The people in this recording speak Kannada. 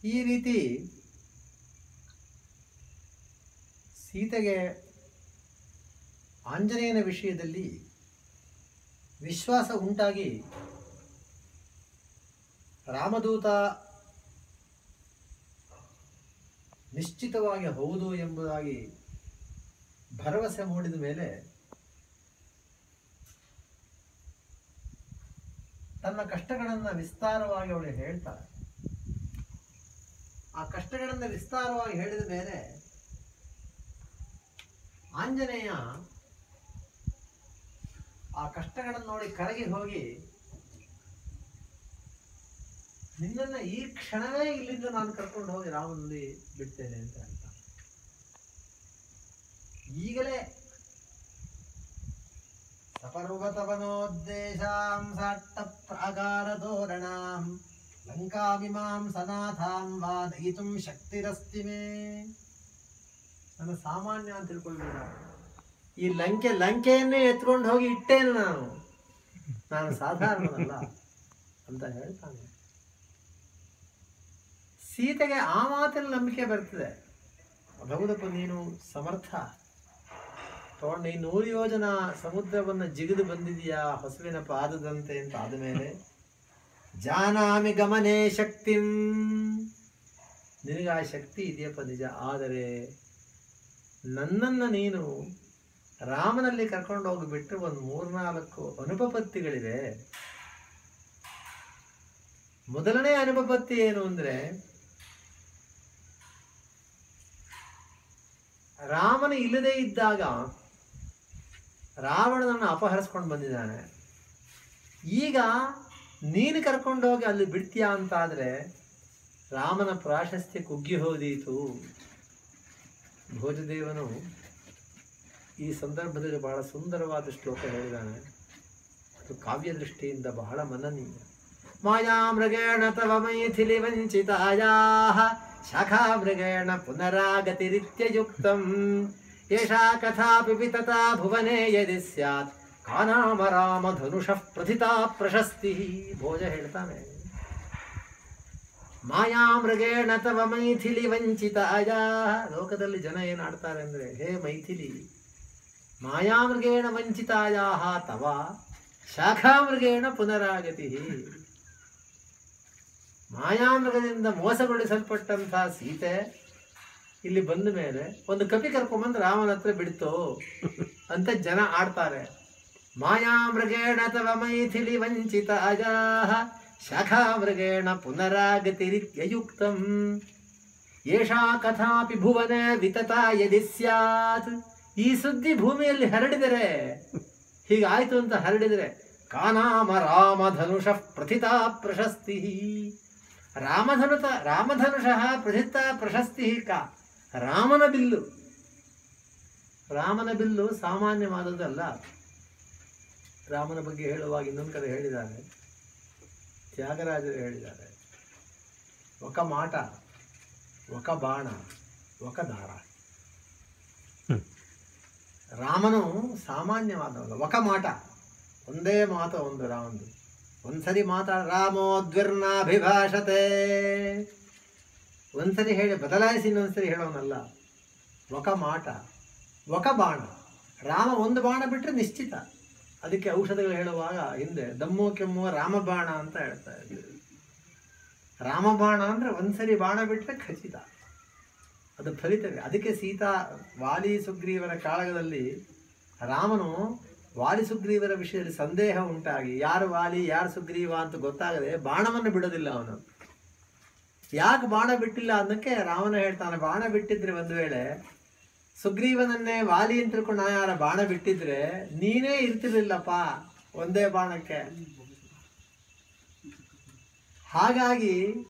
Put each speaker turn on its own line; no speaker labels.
ಈ ರೀತಿ ಸೀತೆಗೆ ಆಂಜನೇಯನ ವಿಷಯದಲ್ಲಿ ವಿಶ್ವಾಸ ಉಂಟಾಗಿ ರಾಮದೂತ ನಿಶ್ಚಿತವಾಗಿ ಹೌದು ಎಂಬುದಾಗಿ ಭರವಸೆ ಮೂಡಿದ ಮೇಲೆ ತನ್ನ ಕಷ್ಟಗಳನ್ನು ವಿಸ್ತಾರವಾಗಿ ಅವಳು ಹೇಳ್ತಾಳೆ ಆ ಕಷ್ಟಗಳನ್ನು ವಿಸ್ತಾರವಾಗಿ ಹೇಳಿದ ಮೇಲೆ ಆಂಜನೇಯ ಆ ಕಷ್ಟಗಳನ್ನು ನೋಡಿ ಕರಗಿ ಹೋಗಿ ನಿನ್ನನ್ನ ಈ ಕ್ಷಣವೇ ಇಲ್ಲಿಂದ ನಾನು ಕರ್ಕೊಂಡು ಹೋಗಿ ರಾಮನಲ್ಲಿ ಬಿಡ್ತೇನೆ ಅಂತ ಹೇಳ್ತಾನೆ ಈಗಲೇ ಸಪರ್ವತವನೋದ್ದೇಶಾಂ ಸಾಟ್ಟ ಪ್ರಾಗಾರ ತೋರಣಾಂ ಲಂಕಾಮಿಮಾಂ ಸನಾಥಾಂ ವಾ ದಯಿತುಂ ಶಕ್ತಿರಸ್ತಿ ಮೇ ನನ್ನ ಸಾಮಾನ್ಯ ಅಂತ ತಿಳ್ಕೊಳ್ಬೇಡ ಈ ಲಂಕೆ ಲಂಕೆಯನ್ನೇ ಎತ್ಕೊಂಡು ಹೋಗಿ ಇಟ್ಟೇನು ನಾನು ನಾನು ಸಾಧಾರಣನಲ್ಲ ಅಂತ ಹೇಳ್ತಾನೆ ಸೀತೆಗೆ ಆ ಮಾತಿನ ನಂಬಿಕೆ ಬರ್ತದೆ ಹೌದಪ್ಪ ನೀನು ಸಮರ್ಥ ತಗೊಂಡು ಈ ನೂರು ಯೋಜನ ಸಮುದ್ರವನ್ನು ಜಿಗಿದು ಬಂದಿದೆಯಾ ಹಸುವಿನ ಪಾದದಂತೆ ಅಂತ ಆದಮೇಲೆ ಜಾನಾಮಿ ಗಮನೆ ಶಕ್ತಿಂ ನಿನಗೆ ಆ ಶಕ್ತಿ ಇದೆಯಪ್ಪ ನಿಜ ಆದರೆ ನನ್ನನ್ನು ನೀನು ರಾಮನಲ್ಲಿ ಕರ್ಕೊಂಡು ಹೋಗಿಬಿಟ್ಟು ಒಂದು ಮೂರ್ನಾಲ್ಕು ಅನುಪಪತ್ತಿಗಳಿವೆ ಮೊದಲನೇ ಅನುಪಪತ್ತಿ ಏನು ಅಂದ್ರೆ ರಾಮನ ಇಲ್ಲದೇ ಇದ್ದಾಗ ರಾವಣನನ್ನು ಅಪಹರಿಸ್ಕೊಂಡು ಬಂದಿದ್ದಾನೆ ಈಗ ನೀನು ಕರ್ಕೊಂಡು ಹೋಗಿ ಅಲ್ಲಿ ಬಿಡ್ತೀಯಾ ಅಂತಾದ್ರೆ ರಾಮನ ಪ್ರಾಶಸ್ತ್ಯ ಕುಗ್ಗಿ ಹೋದೀತು ಭೋಜದೇವನು ಈ ಸಂದರ್ಭದಲ್ಲಿ ಬಹಳ ಸುಂದರವಾದ ಶ್ಲೋಕ ಹೇಳಿದ್ದಾನೆ ಅದು ಕಾವ್ಯ ದೃಷ್ಟಿಯಿಂದ ಬಹಳ ಮನನೀಯ ಮಾಯಾ ಮೃಗೇಣ ತವ ಮೈಥಿಲಿ ವಂಚಿತಾಯಾ ಶಾಖಾ ಮೃಗೇಣ ಪುನರಾಗತಿರಿತ್ಯಯುಕ್ತಂ ಏಷಾ ಕಥಾಪಿ ವಿತತಾ ಭುವನೆ ಯದಿ ಸ್ಯಾತ್ ಕಾನಾಮ ರಾಮ ಧನುಷಃ ಪ್ರಥಿತಾ ಪ್ರಶಸ್ತಿ ಭೋಜ ಹೇಳ್ತಾನೆ ಮಾಯಾ ಮೃಗೇಣ ತವ ಮೈಥಿಲಿ ವಂಚಿತಾಯ ಲೋಕದಲ್ಲಿ ಜನ ಏನು ಆಡ್ತಾರೆ ಅಂದ್ರೆ ಹೇ ಮೈಥಿಲಿ ಮಾಯಾಮೃಗೇಣ ವಂಚಿತಾಯ ತವ ಶಾಖಾಮೃಗೇಣ ಪುನರಾಗತಿ ಮಾಯಾಮೃಗದಿಂದ ಮೋಸಗೊಳಿಸಲ್ಪಟ್ಟಂತಹ ಸೀತೆ ಇಲ್ಲಿ ಬಂದ ಮೇಲೆ ಒಂದು ಕಪಿ ಕರ್ಕೊಂಬಂದು ರಾಮನ ಹತ್ರ ಬಿಡ್ತು ಅಂತ ಜನ ಆಡ್ತಾರೆ ಮಾಯಾಮೃಗೇಣ ತವ ಮೈಥಿಲಿ ವಂಚಿತಾಯ ಶಾಖಾಮೃಗೇಣ ಪುನರಾಗತಿರಿತ್ಯಯುಕ್ತಂ ಏಷಾ ಕಥಾಪಿ ಭುವನೆ ವಿತತ ಯದಿ ಸ್ಯಾತ್ ಈ ಸುದ್ದಿ ಭೂಮಿಯಲ್ಲಿ ಹರಡಿದರೆ ಹೀಗಾಯ್ತು ಅಂತ ಹರಡಿದರೆ ಕಾನಾಮ ರಾಮಧನುಷ ಪ್ರಥಿತಾ ಪ್ರಶಸ್ತಿ ರಾಮಧನುತ ರಾಮಧನುಷಃ ಪ್ರಥಿತ ಪ್ರಶಸ್ತಿ ಕಾ ರಾಮನ ಬಿಲ್ಲು ರಾಮನ ಬಿಲ್ಲು ಸಾಮಾನ್ಯವಾದದ್ದಲ್ಲ ರಾಮನ ಬಗ್ಗೆ ಹೇಳುವಾಗ ಇನ್ನೊಂದು ಕಡೆ ಹೇಳಿದ್ದಾರೆ ತ್ಯಾಗರಾಜರು ಹೇಳಿದ್ದಾರೆ ಒಕ ಮಾಟ ಒಕ ಬಾಣ ಒಕ ದಾರ ರಾಮನು ಸಾಮಾನ್ಯವಾದವಲ್ಲ ಒಕ ಮಾಟ ಒಂದೇ ಮಾತು ಒಂದು ರಾಮಂದು ಒಂದ್ಸರಿ ಮಾತಾಡ ರಾಮೋದ್ವಿರ್ನಾಭಿಭಾಷತೆ ಒಂದ್ಸರಿ ಹೇಳಿ ಬದಲಾಯಿಸಿ ಇನ್ನೊಂದ್ಸರಿ ಹೇಳೋನಲ್ಲ ಒಕ ಮಾಟ ಒಕ ಬಾಣ ರಾಮ ಒಂದು ಬಾಣ ಬಿಟ್ಟರೆ ನಿಶ್ಚಿತ ಅದಕ್ಕೆ ಔಷಧಗಳು ಹೇಳುವಾಗ ಹಿಂದೆ ದಮ್ಮು ಕೆಮ್ಮುವ ರಾಮಬಾಣ ಅಂತ ಹೇಳ್ತಾ ಇದ್ರು ರಾಮಬಾಣ ಅಂದ್ರೆ ಒಂದ್ಸರಿ ಬಾಣ ಬಿಟ್ಟರೆ ಖಚಿತ ಅದು ಫಲಿತವೇ ಅದಕ್ಕೆ ಸೀತಾ ವಾಲಿ ಸುಗ್ರೀವರ ಕಾಳಗದಲ್ಲಿ ರಾಮನು ವಾಲಿ ಸುಗ್ರೀವರ ವಿಷಯದಲ್ಲಿ ಸಂದೇಹ ಉಂಟಾಗಿ ಯಾರು ವಾಲಿ ಯಾರು ಸುಗ್ರೀವ ಅಂತ ಗೊತ್ತಾಗದೆ ಬಾಣವನ್ನು ಬಿಡೋದಿಲ್ಲ ಅವನು ಯಾಕೆ ಬಾಣ ಬಿಟ್ಟಿಲ್ಲ ಅನ್ನಕ್ಕೆ ರಾಮನ ಹೇಳ್ತಾನೆ ಬಾಣ ಬಿಟ್ಟಿದ್ರೆ ಒಂದು ವೇಳೆ ಸುಗ್ರೀವನನ್ನೇ ವಾಲಿ ಅಂತ ತಿಳ್ಕೊಂಡು ಯಾರ ಬಾಣ ಬಿಟ್ಟಿದ್ರೆ ನೀನೇ ಇರ್ತಿರ್ಲಿಲ್ಲಪ್ಪ ಒಂದೇ ಬಾಣಕ್ಕೆ ಹಾಗಾಗಿ